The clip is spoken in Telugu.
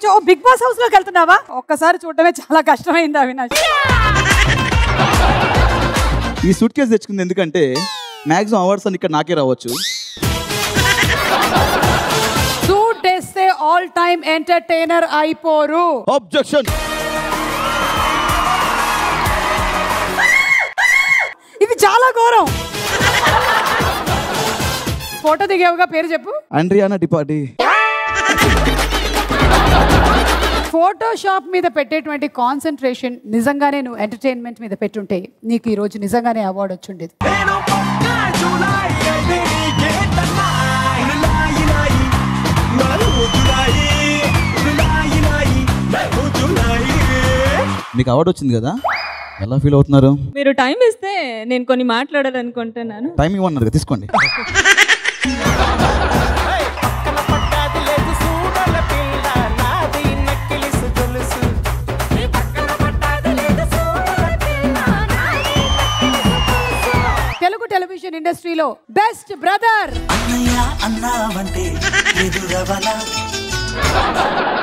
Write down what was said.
వచ్చావు ఓ బిగ్ బాస్ హౌస్ లోకి వెళ్తున్నావా ఒక్కసారి చూడటమే చాలా కష్టమైంది అవినాష్ ఈ సూట్ కేసు తెచ్చుకుంది ఎందుకంటే మాక్సిమం అవార్డ్స్ అని ఇక్కడ నాకే రావచ్చు సూట్ వేస్తే ఆల్ టైమ్ ఎంటర్టైనర్ అయిపోరు అబ్జెక్షన్ ఇది చాలా ఘోరం ఫోటో దిగేవుగా పేరు చెప్పు అండ్రియానా డిపార్టీ ఫోటోషాప్ మీద పెట్టేటువంటి కాన్సన్ట్రేషన్ నిజంగానే నువ్వు ఎంటర్టైన్మెంట్ మీద పెట్టుంటే నీకు ఈ రోజు నిజంగానే అవార్డు వచ్చిండేది మీకు అవార్డు వచ్చింది కదా ఎలా ఫీల్ అవుతున్నారు మీరు టైం ఇస్తే నేను కొన్ని మాట్లాడాలనుకుంటున్నాను టైం ఇవ్వన్నారు కదా తీసుకోండి తెలుగు టెలివిజన్ ఇండస్ట్రీలో బెస్ట్ బ్రదర్ అన్నయ్య అన్నావంటే ఎదురవలా